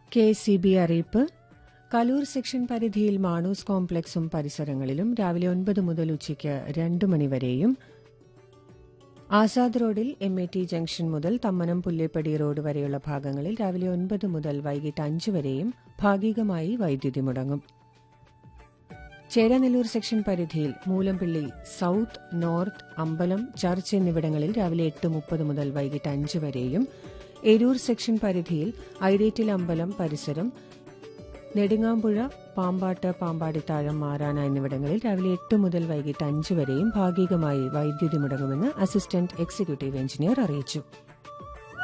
K C B അറിയിപ്പ് Kaloor section പരിധിയിൽ മാണൂസ് കോംപ്ലക്സും പരിസരങ്ങളിലും രാവിലെ ഒൻപത് മുതൽ ഉച്ചയ്ക്ക് രണ്ട് മണിവരെയും ആസാദ് റോഡിൽ എം എ ടി ജംഗ്ഷൻ മുതൽ തമ്മനം പുല്ലേപ്പടി റോഡ് വരെയുള്ള ഭാഗങ്ങളിൽ രാവിലെ ഒൻപത് മുതൽ വൈകിട്ട് അഞ്ച് വരെയും ഭാഗികമായി വൈദ്യുതി മുടങ്ങും ചേരാനെല്ലൂർ സെക്ഷൻ പരിധിയിൽ മൂലംപിള്ളി സൌത്ത് നോർത്ത് അമ്പലം ചർച്ച് എന്നിവിടങ്ങളിൽ രാവിലെ എട്ട് മുപ്പത് മുതൽ വൈകിട്ട് അഞ്ച് വരെയും എരൂർ സെക്ഷൻ പരിധിയിൽ ഐരേറ്റിൽ അമ്പലം പരിസരം നെടുങ്ങാമ്പുഴ പാമ്പാട്ട് പാമ്പാടിത്താഴം മാറാന എന്നിവിടങ്ങളിൽ രാവിലെ എട്ട് മുതൽ വൈകിട്ട് അഞ്ച് വരെയും ഭാഗികമായി വൈദ്യുതി മുടങ്ങുമെന്ന് അസിസ്റ്റന്റ് എക്സിക്യൂട്ടീവ് എഞ്ചിനീയർ അറിയിച്ചു